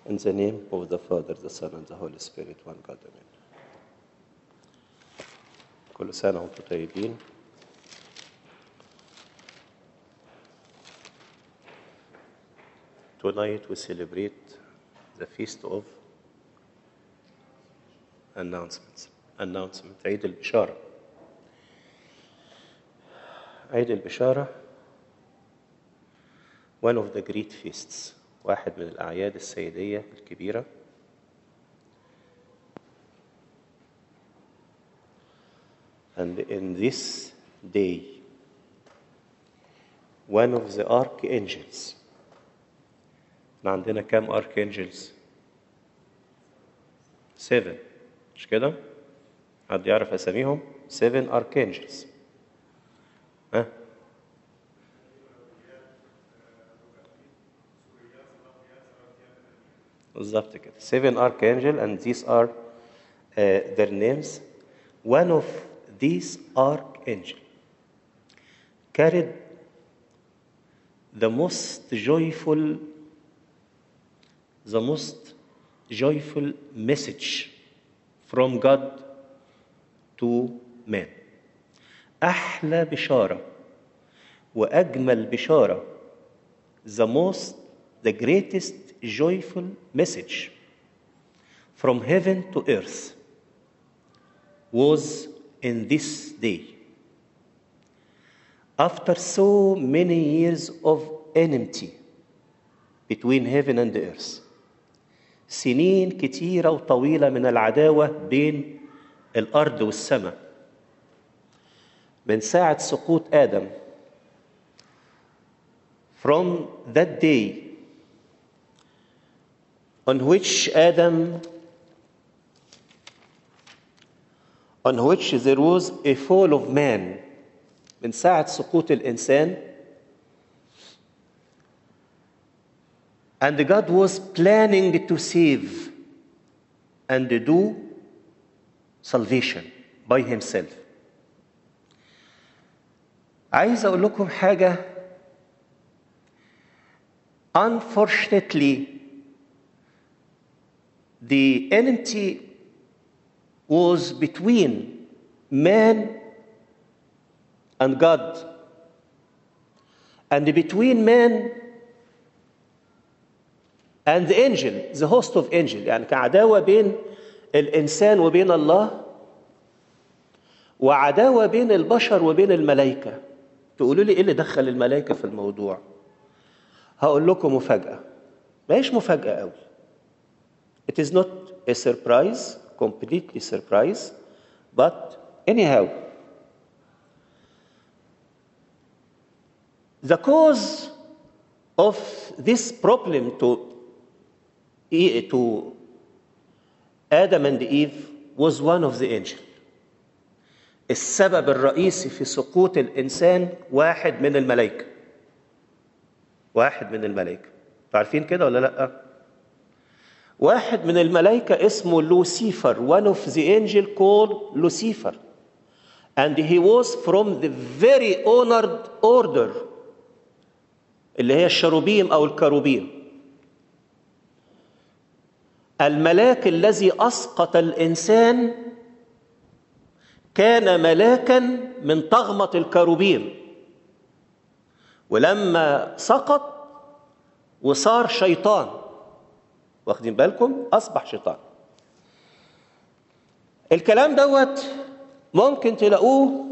In the name of the Father, the Son, and the Holy Spirit, one God, Amen. كل سنة وانتم طيبين. Tonight we celebrate the feast of announcements. Announcement عيد البشارة. عيد البشارة one of the great feasts واحد من الأعياد السيدية الكبيرة and in this day one of the archangels احنا عندنا كام archangels seven مش كده حد يعرف اساميهم seven archangels ها بالظبط كده seven archangel and these are uh, their names one of these archangel carried the most joyful the most joyful message from God to man أحلى بشارة وأجمل بشارة the most the greatest joyful message from heaven to earth was in this day. After so many years of enmity between heaven and earth, سنين كتيرة وطويلة من العداوة بين الأرض والسماء من ساعة سقوط آدم from that day on which Adam, on which there was a fall of man, من ساعة سقوط الإنسان, and God was planning to save and do salvation by Himself. عايز أقول لكم حاجة unfortunately the enmity was between man and God, and between man and the angel, the host of angel يعني كعداوة بين الإنسان وبين الله وعداوة بين البشر وبين الملائكة تقولوا لي إيه اللي دخل الملائكة في الموضوع هقول لكم مفاجأة ما هيش مفاجأة قوي It is not a surprise, completely surprise, but anyhow, the cause of this problem to, to Adam and Eve was one of the angels. السبب الرئيسي في سقوط الإنسان واحد من الملائكة. واحد من الملائكة. عارفين كده ولا لأ؟ واحد من الملائكة اسمه لوسيفر one of the angel called Lucifer and he was from the very honored order اللي هي الشروبيم أو الكروبيم الملاك الذي أسقط الإنسان كان ملاكا من طغمة الكروبيم ولما سقط وصار شيطان واخدين بالكم اصبح شيطان الكلام دوت ممكن تلاقوه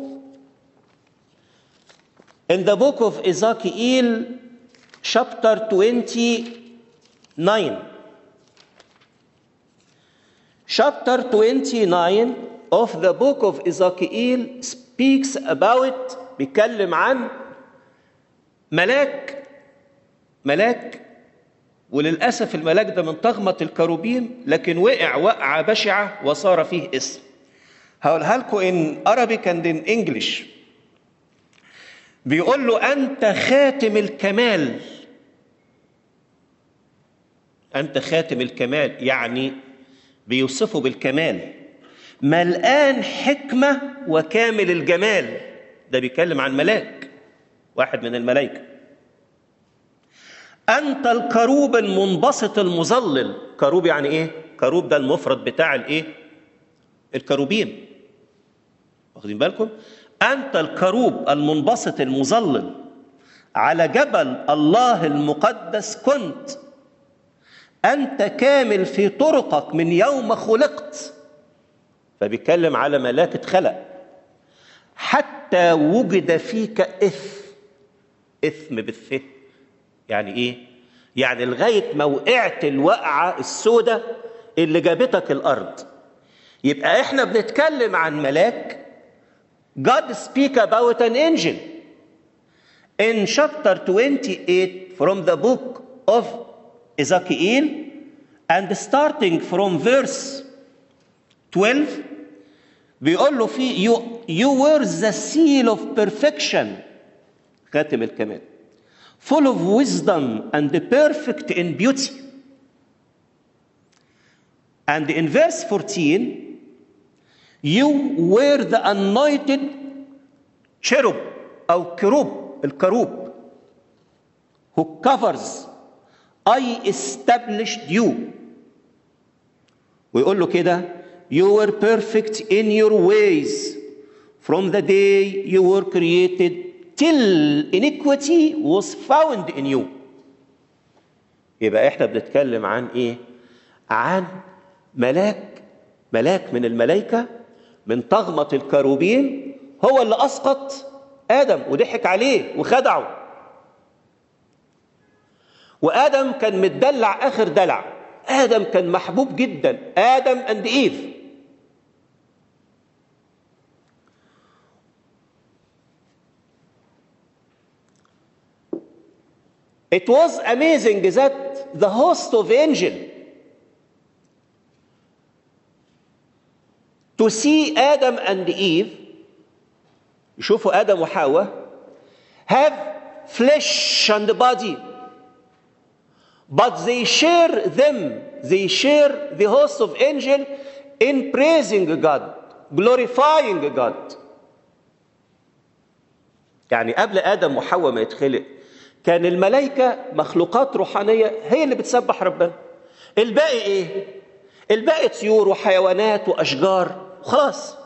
in the book of Ezekiel chapter 29 chapter 29 of the book of Ezekiel speaks about بيتكلم عن ملاك ملاك وللأسف الملاك ده من طغمة الكروبيم لكن وقع وقعة بشعة وصار فيه اسم هقولها لكم in Arabic and in English بيقول له أنت خاتم الكمال أنت خاتم الكمال يعني بيوصفه بالكمال ملآن حكمة وكامل الجمال ده بيتكلم عن ملاك واحد من الملائكة أنت الكروب المنبسط المظلل كروب يعني إيه؟ كروب ده المفرد بتاع الإيه؟ الكروبين واخدين بالكم؟ أنت الكروب المنبسط المظلل على جبل الله المقدس كنت أنت كامل في طرقك من يوم خلقت فبيتكلم على ملاك اتخلق حتى وجد فيك إثم إثم بالث يعني إيه؟ يعني لغاية ما وقعت الوقعة السودة اللي جابتك الأرض يبقى إحنا بنتكلم عن ملاك God speak about an angel in chapter 28 from the book of Ezekiel and starting from verse 12 بيقول له في you, you were the seal of perfection خاتم الكمال full of wisdom and perfect in beauty and in verse 14 you were the anointed cherub أو كروب الكروب who covers I established you ويقول له كده you were perfect in your ways from the day you were created till iniquity was found in you يبقى احنا بنتكلم عن ايه عن ملاك ملاك من الملائكه من طغمه الكروبين هو اللي اسقط ادم وضحك عليه وخدعه وادم كان متدلع اخر دلع ادم كان محبوب جدا ادم اند ايف It was amazing that the host of angels to see Adam and Eve يشوفوا آدم وحواء have flesh and body but they share them they share the host of angel in praising God glorifying God يعني قبل آدم وحواء ما يتخلق كان الملائكة مخلوقات روحانية هي اللي بتسبح ربنا الباقي ايه الباقي طيور وحيوانات واشجار وخلاص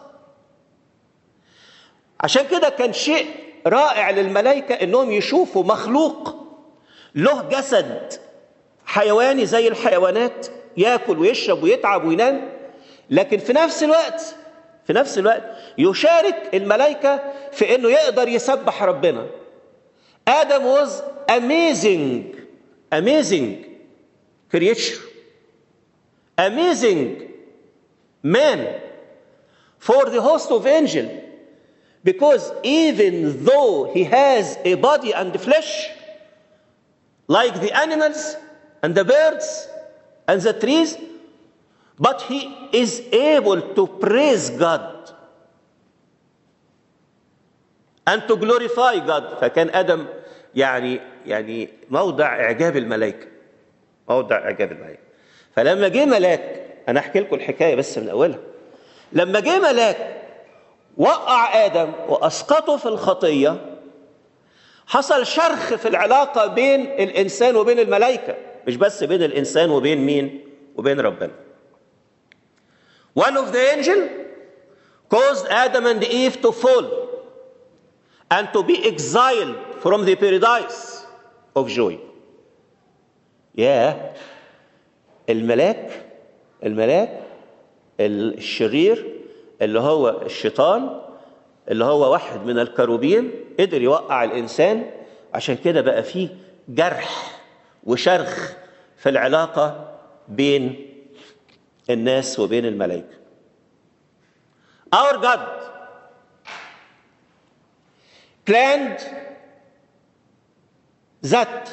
عشان كده كان شيء رائع للملائكة انهم يشوفوا مخلوق له جسد حيواني زي الحيوانات ياكل ويشرب ويتعب وينام لكن في نفس الوقت في نفس الوقت يشارك الملائكة في انه يقدر يسبح ربنا Adam was amazing, amazing creature, amazing man for the host of angels. Because even though he has a body and flesh, like the animals and the birds and the trees, but he is able to praise God and to glorify God فكان آدم يعني يعني موضع إعجاب الملائكة موضع إعجاب الملائكة فلما جه ملاك أنا أحكي لكم الحكاية بس من أولها لما جه ملاك وقع آدم وأسقطه في الخطية حصل شرخ في العلاقة بين الإنسان وبين الملائكة مش بس بين الإنسان وبين مين وبين ربنا One of the angel caused Adam and Eve to fall and to be exiled from the paradise of joy. ياه الملاك الملاك الشرير اللي هو الشيطان اللي هو واحد من الكروبين قدر يوقع الانسان عشان كده بقى فيه جرح وشرخ في العلاقه بين الناس وبين الملائكه. Our God planned that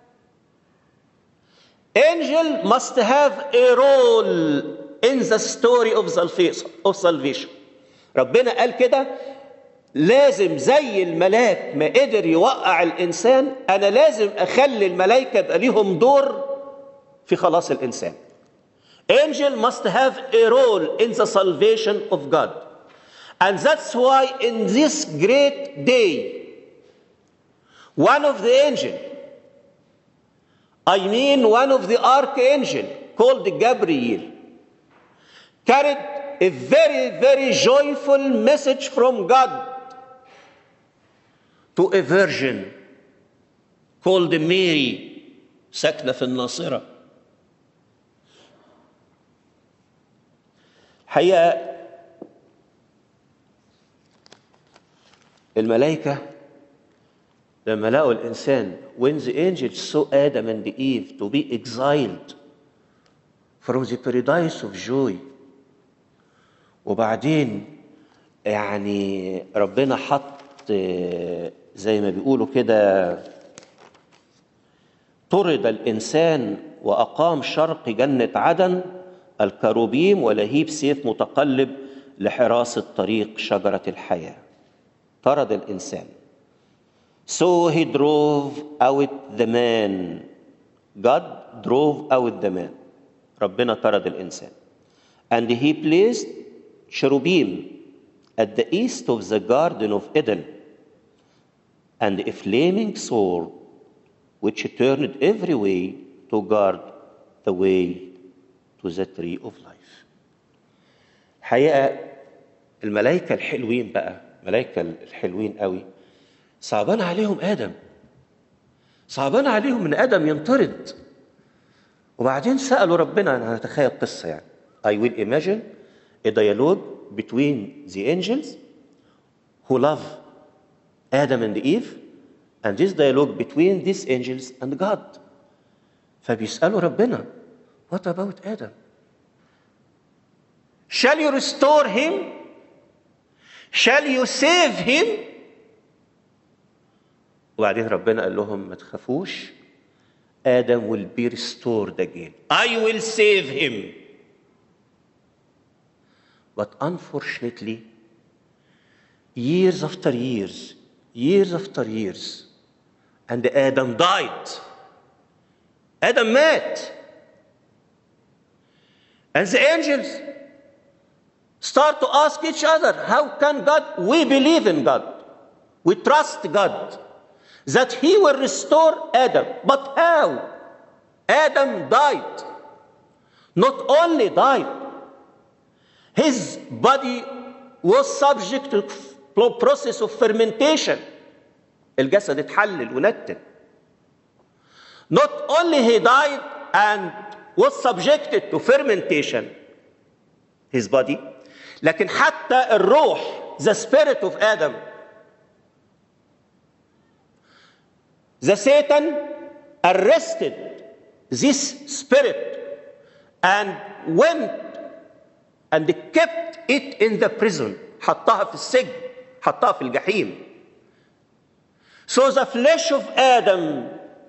angel must have a role in the story of salvation of salvation ربنا قال كده لازم زي الملاك ما قدر يوقع الانسان انا لازم اخلي الملائكه يبقى ليهم دور في خلاص الانسان angel must have a role in the salvation of God and that's why in this great day one of the angels I mean one of the archangel called Gabriel carried a very, very joyful message from God to a virgin called Mary ساكنة في الناصرة حقيقة الملائكة لما لقوا الإنسان when the angels saw Adam and Eve to be exiled from the paradise of joy وبعدين يعني ربنا حط زي ما بيقولوا كده طرد الإنسان وأقام شرق جنة عدن الكروبيم ولهيب سيف متقلب لحراسة طريق شجرة الحياة طرد الإنسان So he drove out the man God drove out the man ربنا طرد الإنسان And he placed cherubim at the east of the Garden of Eden and a flaming sword which turned every way to guard the way to the tree of life. حقيقة الملائكة الحلوين بقى الملائكة الحلوين قوي صعبان عليهم آدم صعبان عليهم إن آدم ينطرد وبعدين سألوا ربنا أنا هتخيل قصة يعني I will imagine a dialogue between the angels who love Adam and Eve and this dialogue between these angels and God فبيسألوا ربنا what about Adam shall you restore him shall you save him وبعدين ربنا قال لهم ما تخافوش Adam will be restored again I will save him but unfortunately years after years years after years and Adam died Adam مات and the angels start to ask each other how can God we believe in God we trust God that he will restore Adam but how Adam died not only died his body was subject to process of fermentation الجسد اتحلل ونتن not only he died and was subjected to fermentation his body لكن حتى الروح the spirit of Adam the Satan arrested this spirit and went and kept it in the prison حطها في السجن حطها في الجحيم so the flesh of Adam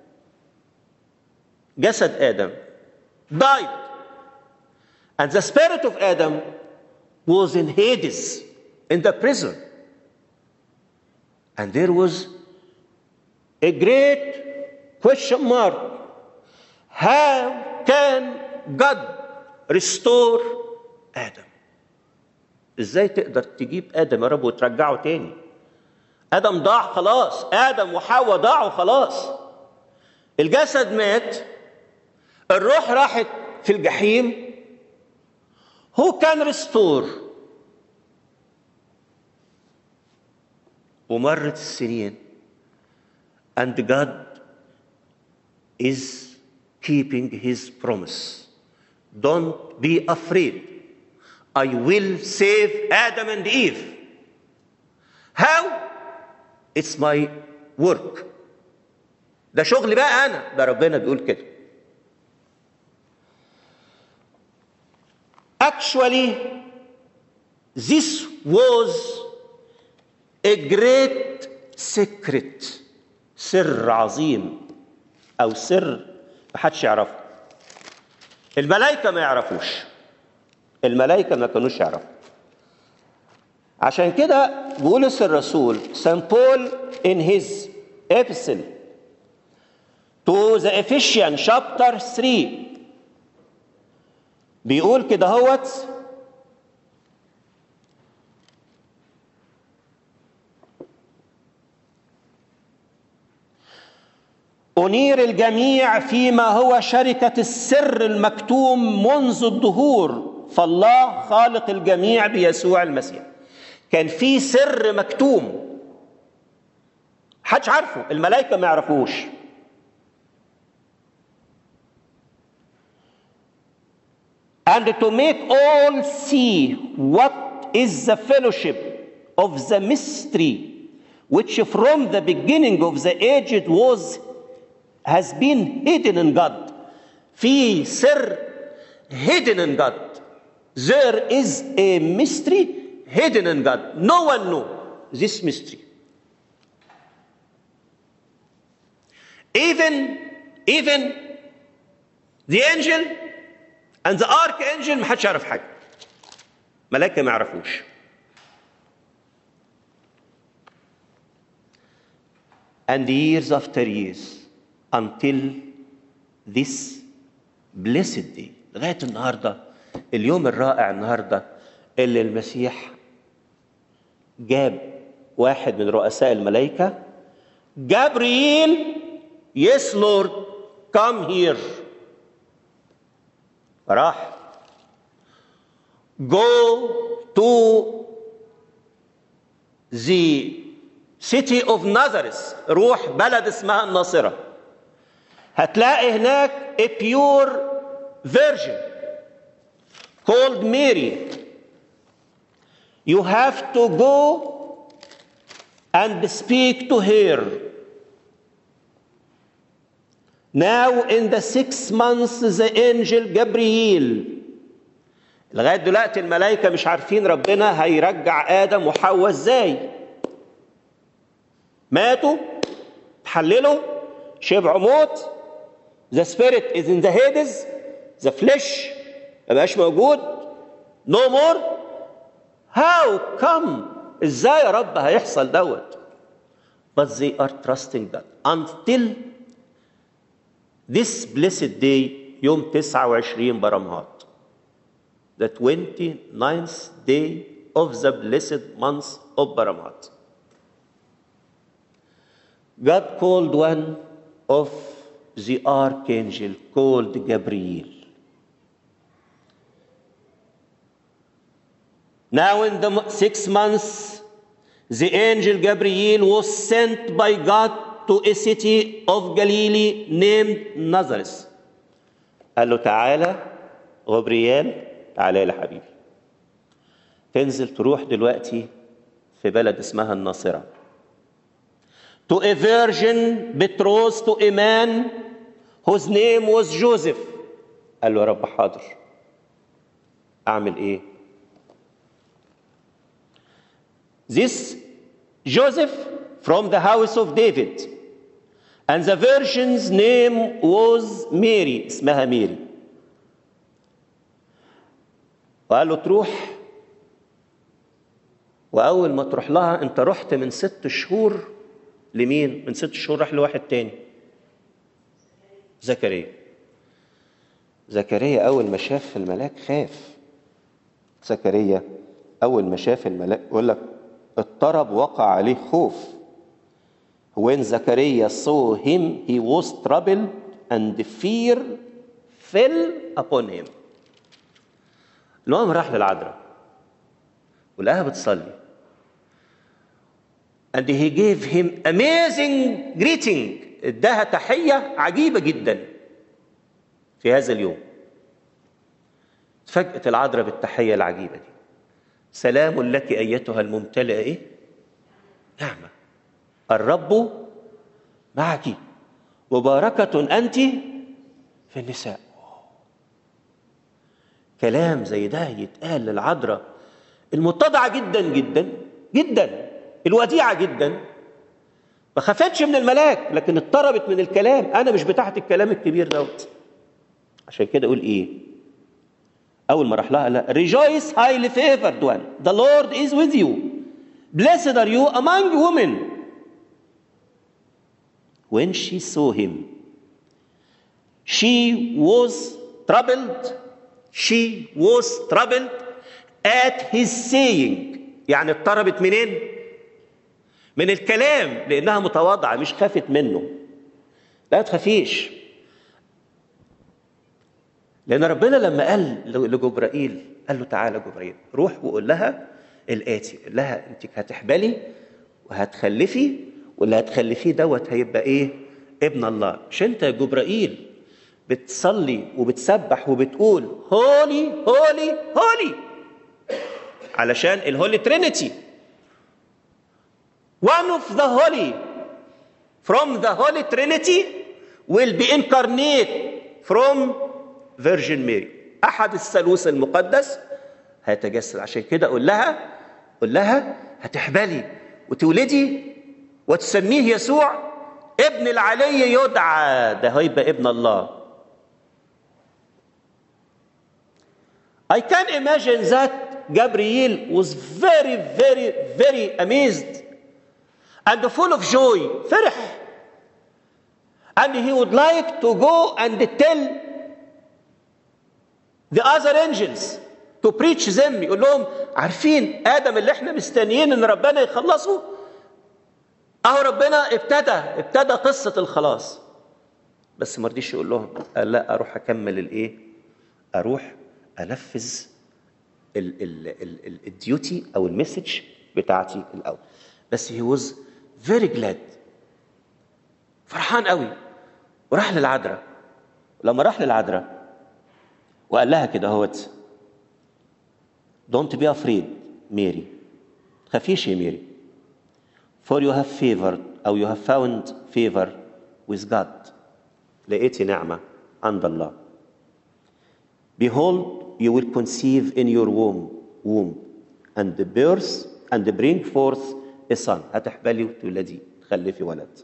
جسد آدم died and the spirit of Adam was in Hades in the prison and there was a great question mark how can God restore آدم ازاي تقدر تجيب ادم يا رب وترجعه تاني ادم ضاع خلاص ادم وحواء ضاعوا خلاص الجسد مات الروح راحت في الجحيم who can restore ومرت السنين and God is keeping his promise don't be afraid I will save Adam and Eve. How? It's my work. ده شغل بقى أنا ده ربنا بيقول كده. Actually, this was a great secret. سر عظيم أو سر محدش يعرفه. الملائكة ما يعرفوش. الملائكة ما كانوش يعرفوا عشان كده بولس الرسول سان بول in his epistle to the Ephesians chapter 3 بيقول كده هوت أنير الجميع فيما هو شركة السر المكتوم منذ الدهور فالله خالق الجميع بيسوع المسيح كان في سر مكتوم حدش عارفه الملائكة ما يعرفوش and to make all see what is the fellowship of the mystery which from the beginning of the age was has been hidden in God في سر hidden in God there is a mystery hidden in God no one know this mystery even even the angel and the archangel ما حدش يعرف حاجه ملائكه ما يعرفوش and years after years until this blessed day لغايه النهارده اليوم الرائع النهارده اللي المسيح جاب واحد من رؤساء الملائكه جابريل yes lord come here راح go to the city of Nazareth روح بلد اسمها الناصرة هتلاقي هناك a pure virgin called Mary you have to go and speak to her Now in the six months the angel Gabriel لغاية دلوقتي الملائكة مش عارفين ربنا هيرجع آدم وحواء ازاي ماتوا تحللوا شبعوا موت the spirit is in the Hades the flesh ما بقاش موجود no more how come ازاي يا رب هيحصل دوت but they are trusting God until this blessed day يوم 29 برمهات the 29th day of the blessed month of Baramat. God called one of the archangel called Gabriel. Now, in the six months, the angel Gabriel was sent by God to a city of Galilee named Nazareth. قال له تعالى غبريال تعالى يا حبيبي تنزل تروح دلوقتي في بلد اسمها الناصرة to a virgin betrothed to a man whose name was Joseph قال له يا رب حاضر أعمل إيه This Joseph from the house of David and the virgin's name was Mary اسمها ميري وقال له تروح واول ما تروح لها انت رحت من ست شهور لمين من ست شهور راح لواحد تاني زكريا زكريا اول ما شاف الملاك خاف زكريا اول ما شاف الملاك يقول لك اضطرب وقع عليه خوف when Zachariah saw him he was troubled and fear fell upon him المهم راح للعذراء ولقاها بتصلي and he gave him amazing greeting اداها تحية عجيبة جدا في هذا اليوم فجأة العذراء بالتحية العجيبة دي سلام لك أيتها الممتلئة إيه؟ نعمة الرب معك مباركة أنت في النساء كلام زي ده يتقال للعذراء المتضعة جدا جدا جدا الوديعة جدا ما خافتش من الملاك لكن اضطربت من الكلام انا مش بتاعت الكلام الكبير دوت عشان كده اقول ايه اول ما راح لها لا rejoice highly favored one the Lord is with you blessed are you among women when she saw him she was troubled she was troubled at his saying يعني اضطربت منين من الكلام لانها متواضعه مش خافت منه لا تخافيش لان ربنا لما قال لجبرائيل قال له تعالى جبرائيل روح وقول لها الاتي قول لها انت هتحبلي وهتخلفي واللي هتخلفيه دوت هيبقى ايه ابن الله مش انت يا جبرائيل بتصلي وبتسبح وبتقول هولي هولي هولي علشان الهولي ترينيتي one of the holy from the holy trinity will be incarnate from virgin mary احد الثالوث المقدس هيتجسد عشان كده قول لها قول لها هتحبلي وتولدي وتسميه يسوع ابن العلي يدعى ده هيبقى ابن الله I can imagine that Gabriel was very, very, very amazed and full of joy, فرح. And he would like to go and tell the other angels to preach them يقول لهم عارفين آدم اللي احنا مستنيين ان ربنا يخلصه اهو ربنا ابتدى ابتدى قصة الخلاص بس ما رضيش يقول لهم قال لا اروح اكمل الايه اروح انفذ الديوتي او المسج بتاعتي الاول بس هي واز فيري جلاد فرحان قوي وراح للعذراء لما راح للعذراء وقال لها كده اهوت Don't be afraid ميري تخافيش يا ميري for you have favored أو you have found favor with God لقيتي نعمة عند الله Behold, you will conceive in your womb, womb and the birth and bring forth a son. هتحبلي وتولدي تخلفي ولد.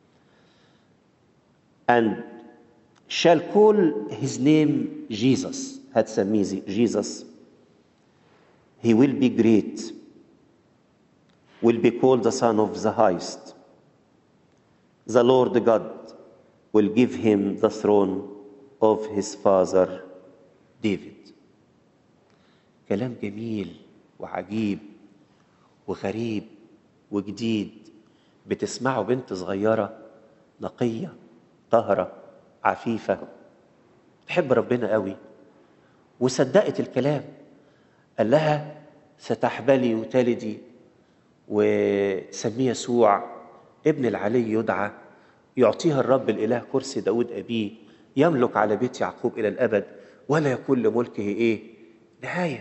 And shall call his name Jesus. هتسميه Jesus. He will be great. Will be called the Son of the Highest. The Lord God will give him the throne of his father ديفيد كلام جميل وعجيب وغريب وجديد بتسمعه بنت صغيرة نقية طاهرة عفيفة تحب ربنا قوي وصدقت الكلام قال لها ستحبلي وتلدي وتسميه يسوع ابن العلي يدعى يعطيها الرب الإله كرسي داود أبيه يملك على بيت يعقوب إلى الأبد ولا يكون لملكه ايه نهايه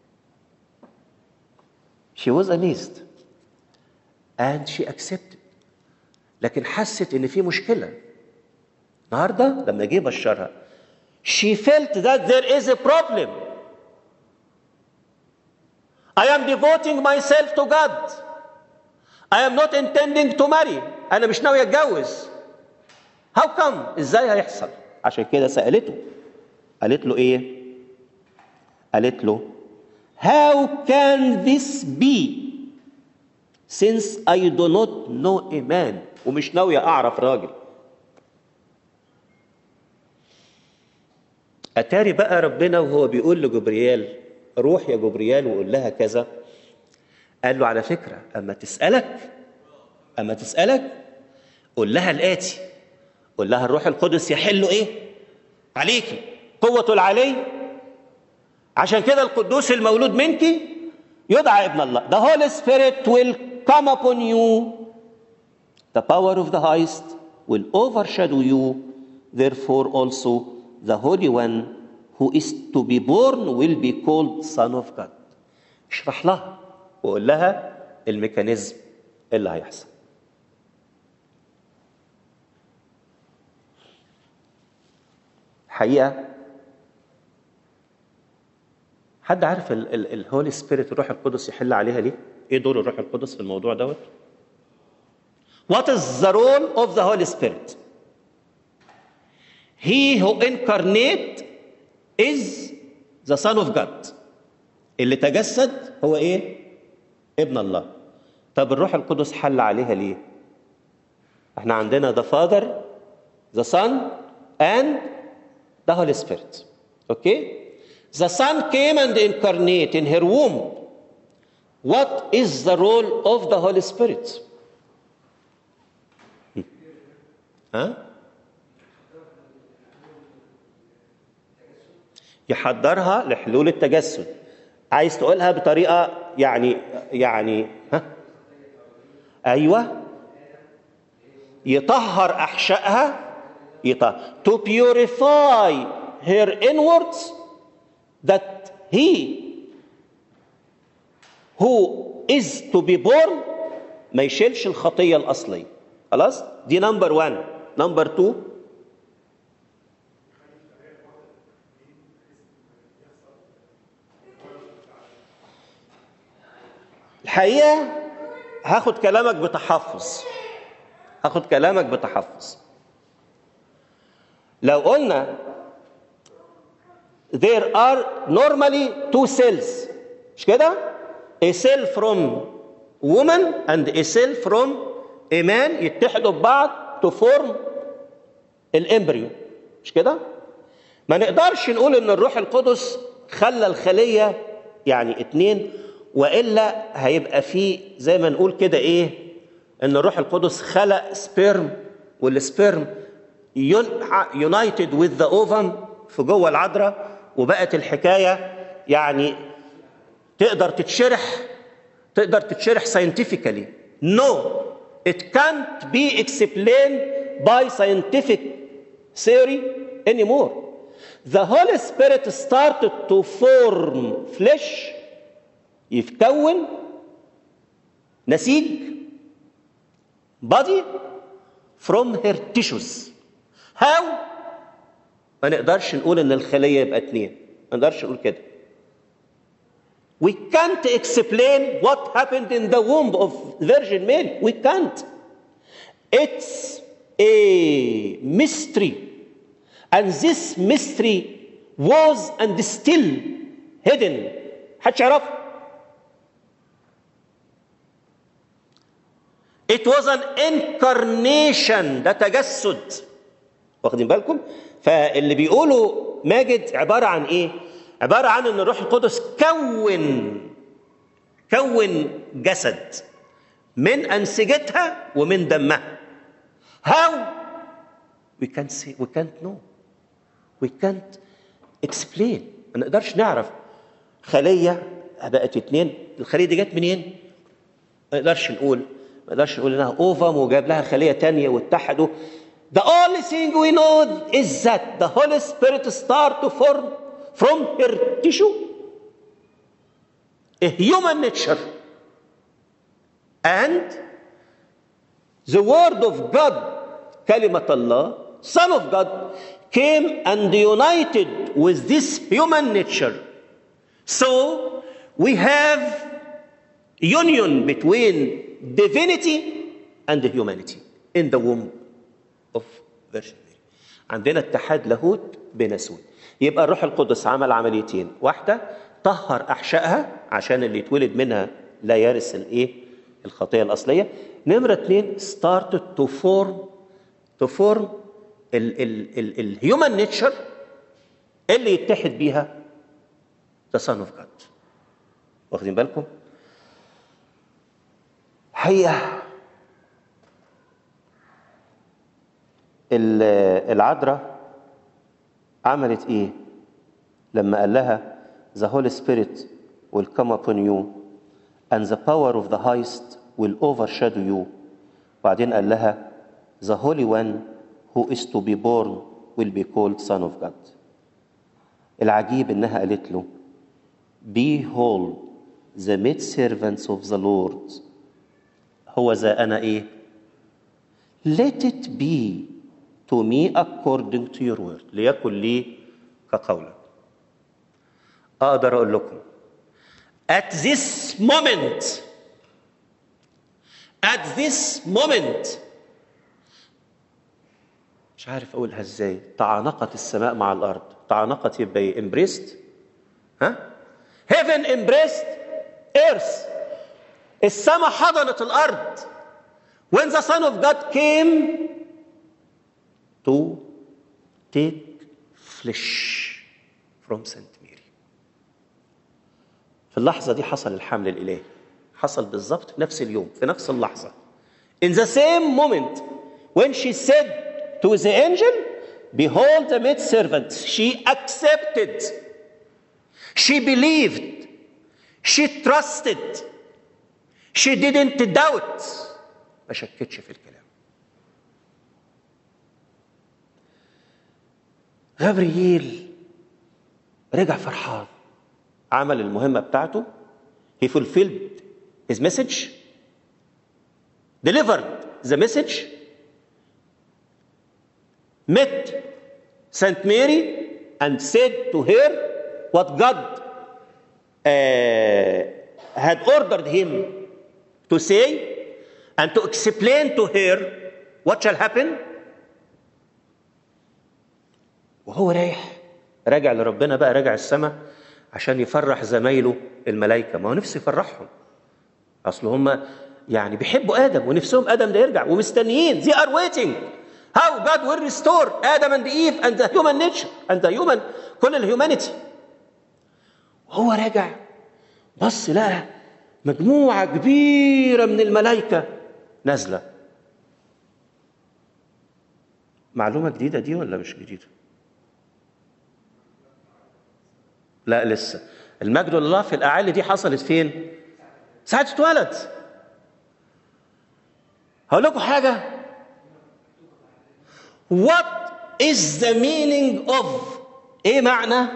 she was amazed and she accepted لكن حست ان في مشكله النهارده لما جه بشرها she felt that there is a problem I am devoting myself to God I am not intending to marry أنا مش ناوي أتجوز How come إزاي هيحصل عشان كده سألته قالت له ايه قالت له how can this be since I do not know a man ومش ناوية أعرف راجل أتاري بقى ربنا وهو بيقول لجبريال روح يا جبريال وقول لها كذا قال له على فكرة أما تسألك أما تسألك قول لها الآتي قول لها الروح القدس يحل إيه عليكي قوة العلي عشان كده القدوس المولود منك يدعى ابن الله The Holy Spirit will come upon you The power of the highest will overshadow you Therefore also the Holy One who is to be born will be called Son of God اشرح لها وقول لها الميكانيزم اللي هيحصل حقيقة حد عارف الهولي سبيريت الروح القدس يحل عليها ليه؟ ايه دور الروح القدس في الموضوع دوت؟ What is the role of the Holy Spirit? He who incarnate is the Son of God. اللي تجسد هو ايه؟ ابن الله. طب الروح القدس حل عليها ليه؟ احنا عندنا the Father, the Son and the Holy Spirit. Okay? The Son came and incarnate in her womb. What is the role of the Holy Spirit? ها؟ يحضرها لحلول التجسد عايز تقولها بطريقه يعني يعني ها ايوه يطهر احشائها يطهر to purify her inwards that he who is to be born ما يشيلش الخطيه الاصليه خلاص دي نمبر 1 نمبر 2 الحقيقه هاخد كلامك بتحفظ هاخد كلامك بتحفظ لو قلنا there are normally two cells مش كده a cell from woman and a cell from a man يتحدوا ببعض to form الامبريو مش كده ما نقدرش نقول ان الروح القدس خلى الخليه يعني اتنين والا هيبقى في زي ما نقول كده ايه ان الروح القدس خلق سبيرم والسبيرم يونايتد وذ ذا اوفم في جوه العذراء وبقت الحكايه يعني تقدر تتشرح تقدر تتشرح scientifically no it can't be explained by scientific theory anymore the Holy Spirit started to form flesh يتكون نسيج body from her tissues how ما نقدرش نقول ان الخليه يبقى اتنين ما نقدرش نقول كده we can't explain what happened in the womb of Virgin Mary we can't it's a mystery and this mystery was and still hidden محدش يعرفها It was an incarnation ده تجسد واخدين بالكم فاللي بيقولوا ماجد عبارة عن ايه عبارة عن ان الروح القدس كون كون جسد من أنسجتها ومن دمها how we can't say we can't know we can't explain ما نقدرش نعرف خلية بقت اتنين الخلية دي جت منين ما نقدرش نقول ما نقدرش نقول انها اوفم وجاب لها خليه تانية واتحدوا The only thing we know is that the Holy Spirit start to form from her tissue a human nature and the word of God كلمة الله Son of God came and united with this human nature so we have union between divinity and humanity in the womb of Virgin Mary. عندنا اتحاد لاهوت بناسوت يبقى الروح القدس عمل عمليتين واحده طهر احشائها عشان اللي يتولد منها لا يرث الايه الخطيه الاصليه نمره اثنين started to form to form الهيومن نيتشر اللي يتحد بيها the son of God واخدين بالكم حقيقة العذراء عملت ايه لما قال لها the Holy Spirit will come upon you and the power of the highest will overshadow you بعدين قال لها the Holy One who is to be born will be called Son of God العجيب انها قالت له behold the maid servants of the Lord هو ذا أنا إيه؟ Let it be to me according to your word ليكن لي كقولك أقدر أقول لكم at this moment at this moment مش عارف أقولها إزاي تعانقت السماء مع الأرض تعانقت يبقى إيه embraced ها heaven embraced earth السماء حضنت الارض when the son of god came to take flesh from Saint Mary في اللحظة دي حصل الحمل الإلهي حصل بالظبط في نفس اليوم في نفس اللحظة in the same moment when she said to the angel behold the maid servant she accepted She believed. She trusted. She didn't doubt. ما شكتش في الكلام. غبرييل رجع فرحان عمل المهمة بتاعته he fulfilled his message delivered the message met Saint Mary and said to her what God uh, had ordered him to say and to explain to her what shall happen وهو رايح راجع لربنا بقى راجع السماء عشان يفرح زمايله الملائكة ما هو نفسه يفرحهم أصل هم يعني بيحبوا آدم ونفسهم آدم ده يرجع ومستنيين they are waiting how God will restore Adam and Eve and the human nature and the human كل الهيومانيتي وهو راجع بص لقى مجموعة كبيرة من الملائكة نازلة معلومة جديدة دي ولا مش جديدة؟ لا لسه المجد لله في الأعالي دي حصلت فين؟ ساعة اتولد هقول لكم حاجة What is the meaning of إيه معنى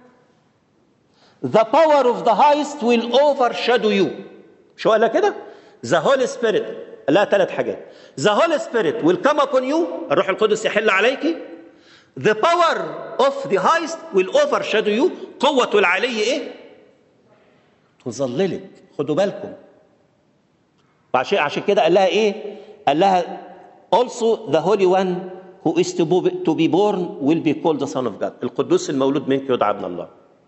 The power of the highest will overshadow you شو قال كده؟ The Holy Spirit لا ثلاث حاجات The Holy Spirit will come upon you الروح القدس يحل عليك The power of the highest will overshadow you قوة العلي ايه؟ تظللك خدوا بالكم عشان عشان كده قال لها ايه؟ قال لها also the holy one who is to be, to be born will be called the son of God القدوس المولود منك يدعى ابن الله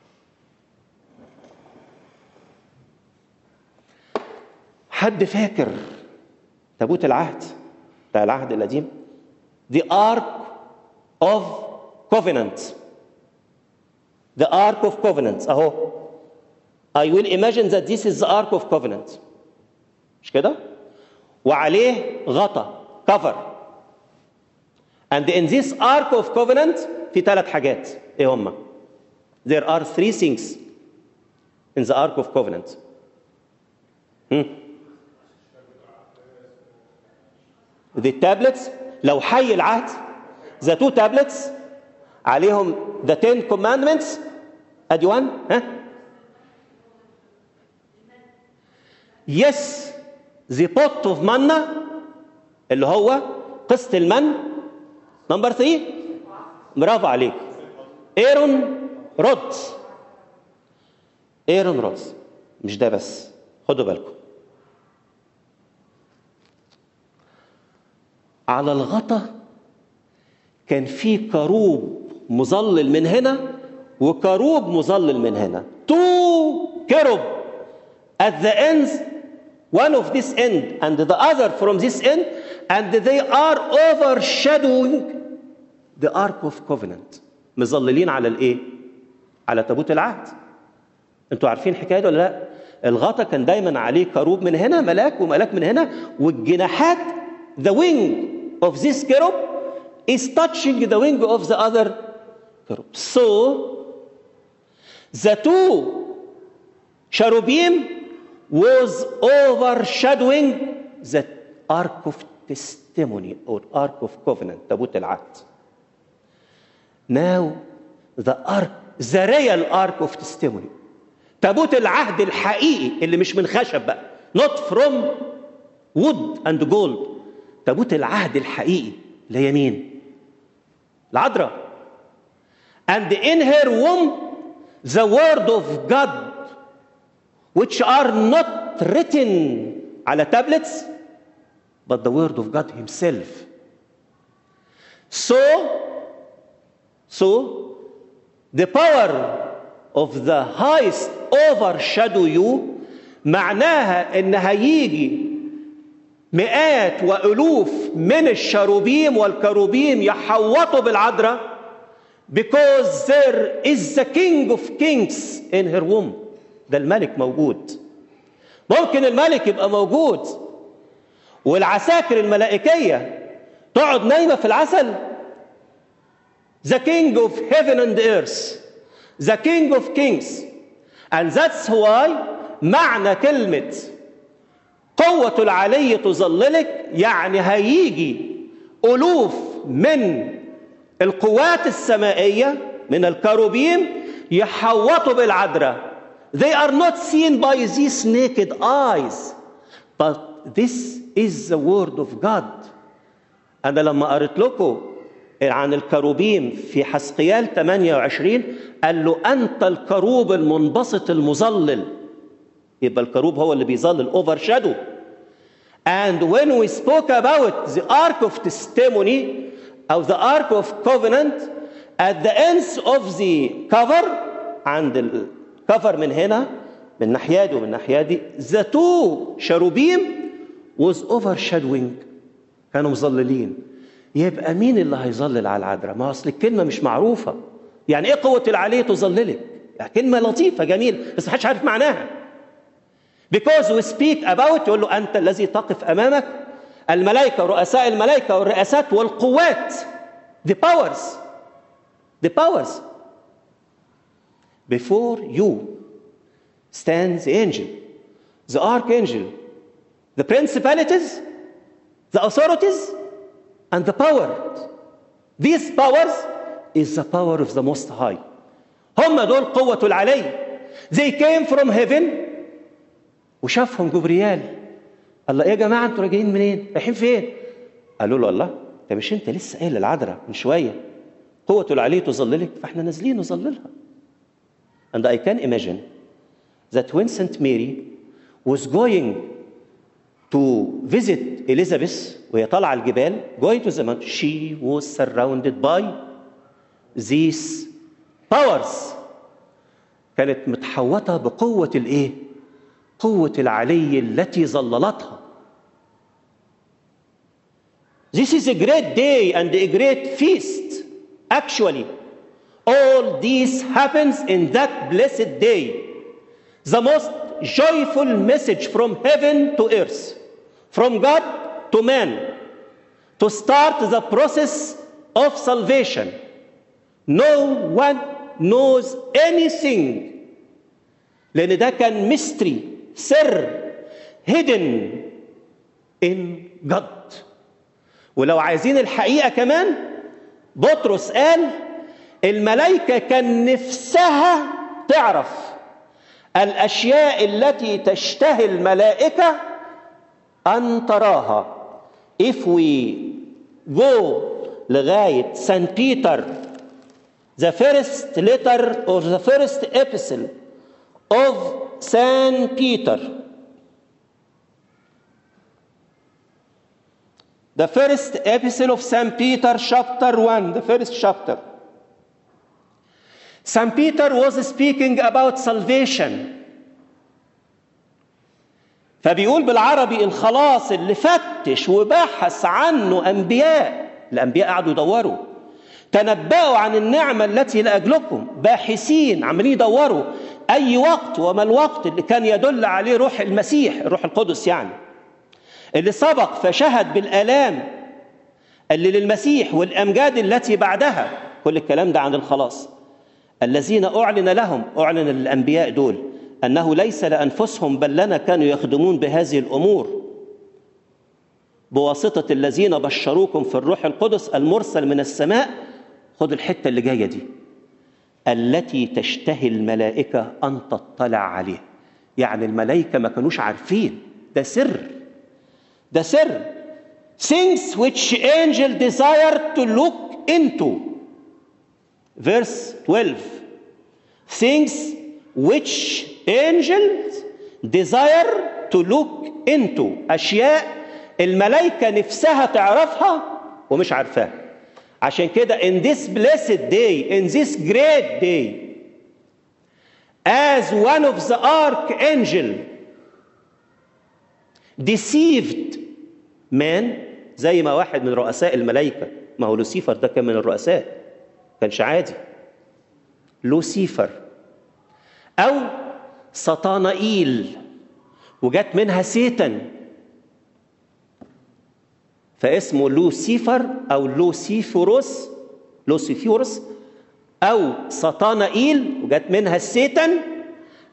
حد فاكر تابوت العهد بتاع العهد القديم the ark of covenant the ark of covenant اهو I will imagine that this is the ark of covenant مش كده وعليه غطا cover and in this ark of covenant في ثلاث حاجات ايه هما there are three things in the ark of covenant hmm. the tablets لو حي العهد the two tablets عليهم the ten commandments ادي one ها yes the pot of manna اللي هو قسط المن نمبر 3 برافو عليك ايرون رودز ايرون رودز مش ده بس خدوا بالكم على الغطا كان في كروب مظلل من هنا وكروب مظلل من هنا تو كروب at the ends one of this end and the other from this end and they are overshadowing the ark of covenant مظللين على الايه على تابوت العهد انتوا عارفين الحكايه دي ولا لا الغطا كان دايما عليه كروب من هنا ملاك وملاك من هنا والجناحات the wing of this cherub is touching the wing of the other cherub so the two cherubim was overshadowing the ark of testimony or ark of covenant تابوت العهد now the ark the real ark of testimony تابوت العهد الحقيقي اللي مش من خشب بقى not from wood and gold تابوت العهد الحقيقي اللي هي مين العذراء and in her womb the word of God which are not written على tablets but the word of God himself so so the power of the highest overshadow you معناها ان هيجي مئات والوف من الشروبيم والكروبيم يحوطوا بالعذراء because there is the king of kings in her womb ده الملك موجود ممكن الملك يبقى موجود والعساكر الملائكية تقعد نايمة في العسل the king of heaven and earth the king of kings and that's why معنى كلمة قوة العلي تظللك يعني هيجي ألوف من القوات السمائية من الكروبيم يحوطوا بالعذراء They are not seen by these naked eyes but this is the word of God أنا لما قريت لكم عن الكروبيم في حسقيال 28 قال له أنت الكروب المنبسط المظلل يبقى الكروب هو اللي بيظلل اوفر شادو And when we spoke about the ark of testimony أو the ark of covenant at the ends of the cover عند الكفر من هنا من ناحية دي ومن ناحية دي the two cherubim was overshadowing كانوا مظللين يبقى مين اللي هيظلل على العذراء؟ ما اصل الكلمه مش معروفه. يعني ايه قوه العلي تظللك؟ يعني كلمه لطيفه جميله بس محدش عارف معناها. Because we speak about يقول له انت الذي تقف امامك الملائكه ورؤساء الملائكه والرئاسات والقوات the powers the powers before you stands the angel the archangel the principalities the authorities and the power. These powers is the power of the Most High. هم دول قوة العلي. They came from heaven وشافهم جبريال. الله ايه يا جماعة انتوا راجعين منين؟ رايحين فين؟ قالوا له الله ده مش انت لسه قايل العذراء من شوية قوة العلي تظللك فاحنا نازلين نظللها. And I can imagine that when Saint Mary was going to visit Elizabeth وهي طالعة الجبال going to the mountain she was surrounded by these powers كانت متحوطة بقوة الايه؟ قوة العلي التي ظللتها This is a great day and a great feast actually all this happens in that blessed day the most joyful message from heaven to earth, from God to man, to start the process of salvation. No one knows anything. لأن ده كان mystery, سر, hidden in God. ولو عايزين الحقيقة كمان بطرس قال الملائكة كان نفسها تعرف الاشياء التي تشتهي الملائكه ان تراها if we go لغايه سان بيتر the first letter or the first epistle of Saint Peter the first epistle of Saint Peter chapter 1 the first chapter St. Peter was speaking about salvation. فبيقول بالعربي الخلاص اللي فتش وبحث عنه أنبياء الأنبياء قعدوا يدوروا تنبأوا عن النعمة التي لأجلكم باحثين عمالين يدوروا أي وقت وما الوقت اللي كان يدل عليه روح المسيح الروح القدس يعني اللي سبق فشهد بالآلام اللي للمسيح والأمجاد التي بعدها كل الكلام ده عن الخلاص الذين أعلن لهم أعلن للأنبياء دول أنه ليس لأنفسهم بل لنا كانوا يخدمون بهذه الأمور بواسطة الذين بشروكم في الروح القدس المرسل من السماء خد الحتة اللي جاية دي التي تشتهي الملائكة أن تطلع عليه يعني الملائكة ما كانوش عارفين ده سر ده سر things which angel desire to look into verse 12 things which angels desire to look into اشياء الملائكه نفسها تعرفها ومش عارفاها عشان كده in this blessed day in this great day as one of the archangel deceived man زي ما واحد من رؤساء الملائكه ما هو لوسيفر ده كان من الرؤساء كانش عادي لوسيفر او سطانائيل وجت منها سيتن فاسمه لوسيفر او لوسيفوروس لوسيفوروس او سطانائيل وجت منها السيتن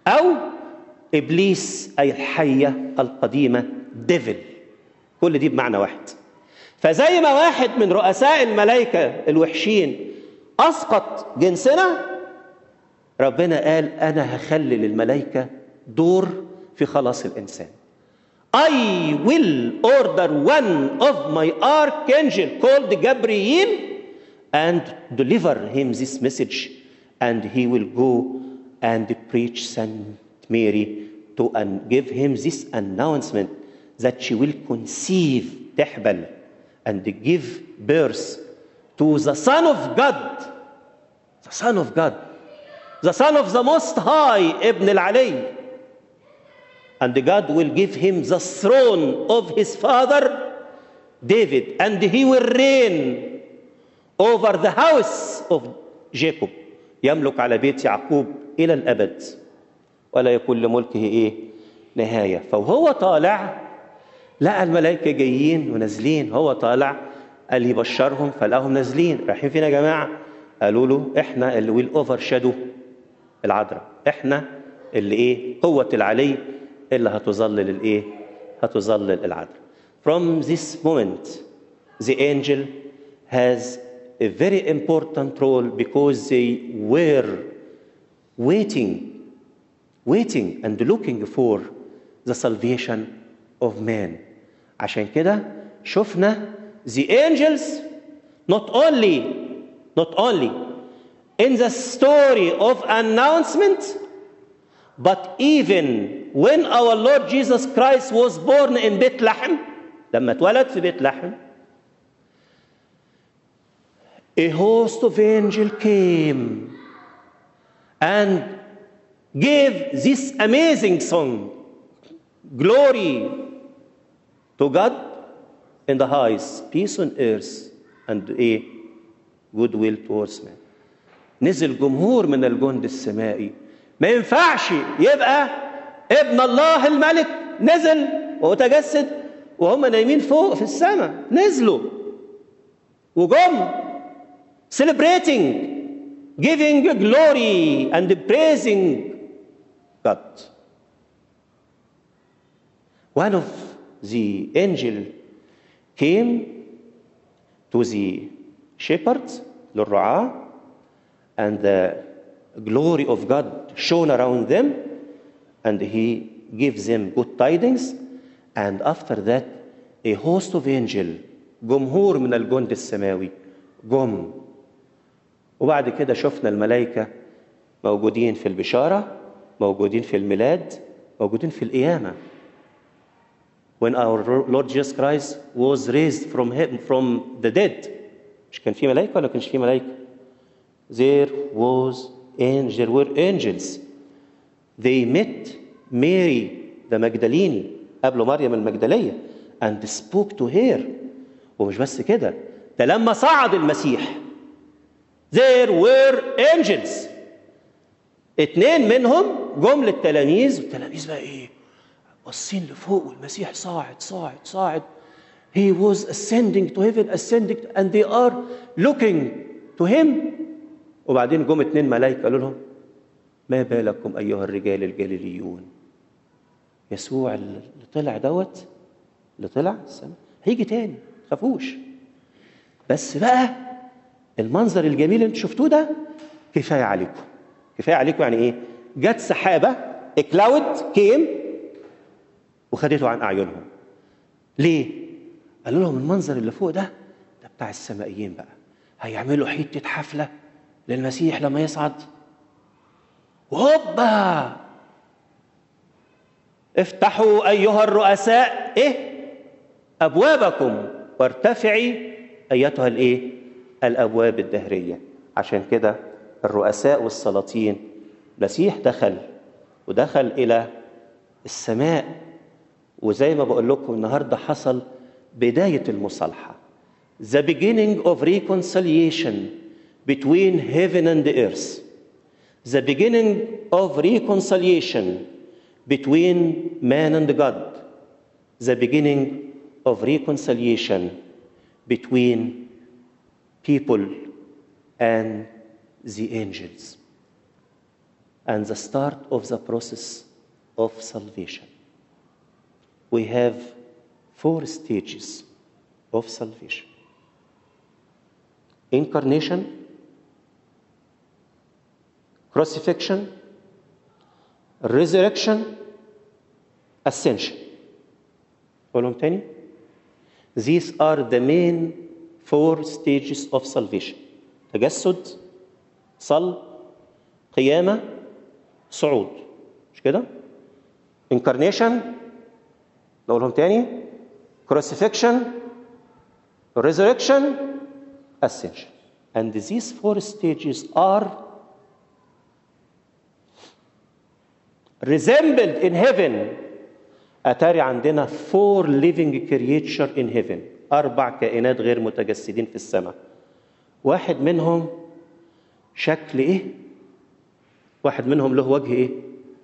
أو إبليس أي الحية القديمة ديفل كل دي بمعنى واحد فزي ما واحد من رؤساء الملائكة الوحشين أسقط جنسنا ربنا قال أنا هخلي للملائكة دور في خلاص الإنسان I will order one of my archangel called Gabriel and deliver him this message and he will go and preach Saint Mary to and give him this announcement that she will conceive تحبل and give birth to the Son of God the Son of God the Son of the Most High ابن العلي and God will give him the throne of his father David and he will reign over the house of Jacob يملك على بيت يعقوب إلى الأبد ولا يكون لملكه إيه نهاية فوهو طالع لقى الملائكة جايين ونازلين هو طالع قال يبشرهم فلقاهم نازلين رايحين فين يا جماعة قالوا له احنا اللي ويل اوفر شادو العذراء احنا اللي ايه قوة العلي اللي هتظلل الايه هتظلل العذراء from this moment the angel has a very important role because they were waiting waiting and looking for the salvation of man عشان كده شفنا the angels not only not only in the story of announcement but even when our Lord Jesus Christ was born in Bethlehem لما اتولد في بيتلحم a host of angels came and gave this amazing song glory to God in the highest peace on earth and a goodwill towards men نزل جمهور من الجند السمائي ما ينفعش يبقى ابن الله الملك نزل وتجسد وهم نايمين فوق في السماء نزلوا وجم celebrating giving glory and praising God one of the angel came to the shepherds للرعاة and the glory of God shone around them and he gives them good tidings and after that a host of angel جمهور من الجند السماوي جم وبعد كده شفنا الملائكة موجودين في البشارة موجودين في الميلاد موجودين في القيامة when our Lord Jesus Christ was raised from him, from the dead مش كان في ملائكة ولا كانش في ملائكة there was angel, there were angels they met Mary the Magdalene قبل مريم المجدلية and spoke to her ومش بس كده ده لما صعد المسيح there were angels اتنين منهم جم للتلاميذ والتلاميذ بقى ايه باصين لفوق والمسيح صاعد صاعد صاعد he was ascending to heaven ascending and they are looking to him وبعدين جم اتنين ملايكه قالوا لهم ما بالكم ايها الرجال الجليليون يسوع اللي طلع دوت اللي طلع السماء هيجي تاني تخافوش بس بقى المنظر الجميل اللي انتوا شفتوه ده كفايه عليكم كفايه عليكم يعني ايه جت سحابه كلاود كيم وخدته عن اعينهم ليه قالوا لهم المنظر اللي فوق ده ده بتاع السمائيين بقى هيعملوا حته حفله للمسيح لما يصعد وهوبا افتحوا ايها الرؤساء ايه ابوابكم وارتفعي ايتها الايه الابواب الدهريه عشان كده الرؤساء والسلاطين المسيح دخل ودخل الى السماء وزي ما بقول لكم النهارده حصل بدايه المصالحه the beginning of reconciliation between heaven and the earth the beginning of reconciliation between man and God the beginning of reconciliation between people and the angels and the start of the process of salvation. We have four stages of salvation incarnation, crucifixion, resurrection, ascension. قولهم تاني. These are the main four stages of salvation. تجسد، صلب، قيامة، صعود. مش كده؟ incarnation نقولهم تاني. crucifixion, resurrection, ascension. And these four stages are resembled in heaven أتاري عندنا four living creature in heaven أربع كائنات غير متجسدين في السماء واحد منهم شكل إيه؟ واحد منهم له وجه إيه؟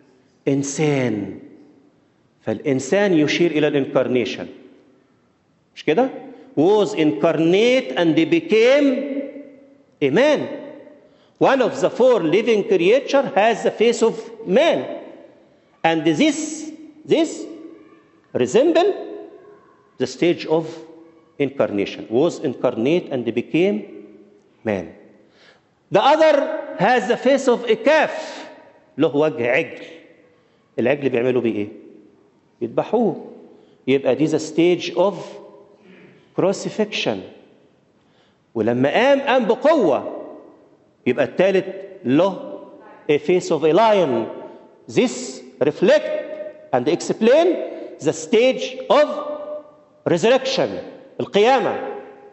إنسان فالإنسان يشير إلى الإنكارنيشن مش كده؟ was incarnate and became a man. One of the four living creature has the face of man. And this, this resemble the stage of incarnation, was incarnate and became man. The other has the face of a calf له وجه عجل العجل بيعملوا بيه ايه؟ يذبحوه يبقى دي the stage of crucifixion ولما قام قام بقوة يبقى الثالث له a face of a lion this reflect and explain the stage of resurrection القيامة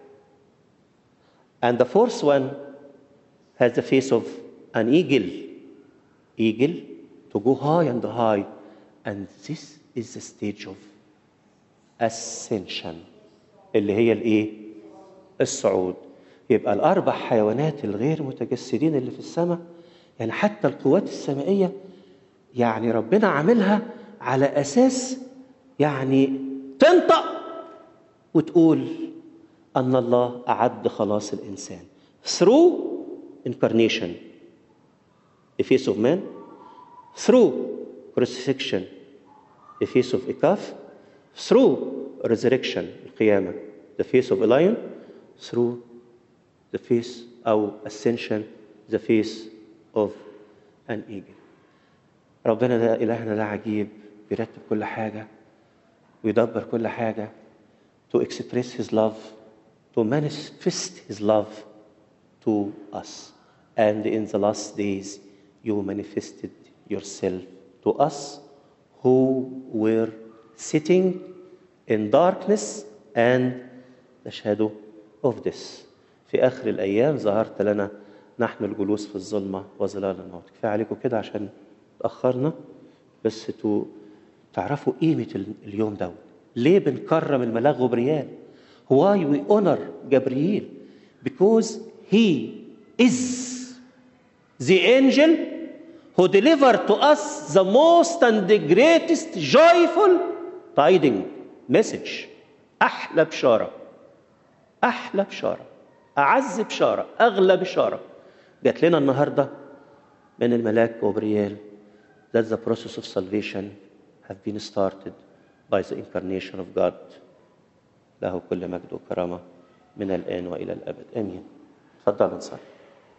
and the fourth one has the face of an eagle eagle to go high and high and this is the stage of ascension اللي هي الايه الصعود يبقى الاربع حيوانات الغير متجسدين اللي في السماء يعني حتى القوات السمائيه يعني ربنا عاملها على اساس يعني تنطق وتقول ان الله اعد خلاص الانسان through incarnation the face of man through crucifixion the face of a calf through resurrection القيامة the face of a lion through the face أو ascension the face of an eagle ربنا ده إلهنا ده عجيب بيرتب كل حاجة ويدبر كل حاجة to express his love to manifest his love to us and in the last days you manifested yourself to us who were sitting in darkness and the shadow of death في آخر الأيام ظهرت لنا نحن الجلوس في الظلمة وظلال الموت كفاية عليكم كده عشان تأخرنا بس تو تعرفوا قيمة ال- اليوم ده ليه بنكرم الملاك غبريال why we honor جبريل because he is the angel who delivered to us the most and the greatest joyful tiding message احلى بشاره احلى بشاره اعز بشاره اغلى بشاره جات لنا النهارده من الملاك جبريل that the process of salvation have been started by the incarnation of God له كل مجد وكرامه من الان والى الابد امين تفضل نصلي